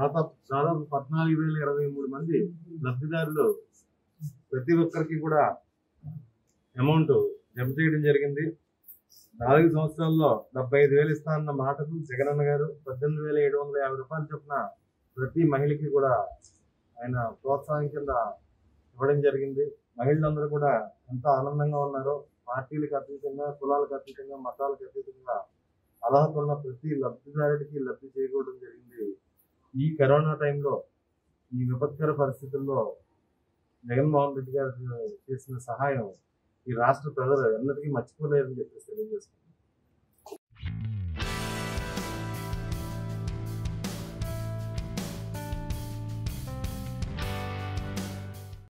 దాదాపు దాదాపు పద్నాలుగు వేల ఇరవై మూడు మంది లబ్ధిదారులు ప్రతి ఒక్కరికి కూడా అమౌంట్ జమ చేయడం జరిగింది నాలుగు సంవత్సరాల్లో డెబ్బై ఐదు వేలు ఇస్తానన్న మాటకు జగనన్న గారు పద్దెనిమిది వేల ఏడు వందల యాభై రూపాయలు చొప్పున ప్రతి మహిళకి కూడా ఆయన ప్రోత్సాహం కింద ఇవ్వడం జరిగింది మహిళలందరూ కూడా ఎంతో ఆనందంగా ఉన్నారు పార్టీలకు అతీతంగా కులాలకు అతీతంగా మతాలకు అతీతంగా అర్హత ఉన్న ప్రతి లబ్ధిదారుడికి లబ్ధి చేకూడడం జరిగింది ఈ కరోనా టైంలో ఈ విపత్కర పరిస్థితుల్లో జగన్మోహన్ రెడ్డి గారు చేసిన సహాయం ఈ రాష్ట్ర ప్రజలు ఎన్నటికీ మర్చిపోలేరని చెప్పేసి తెలియజేస్తున్నాను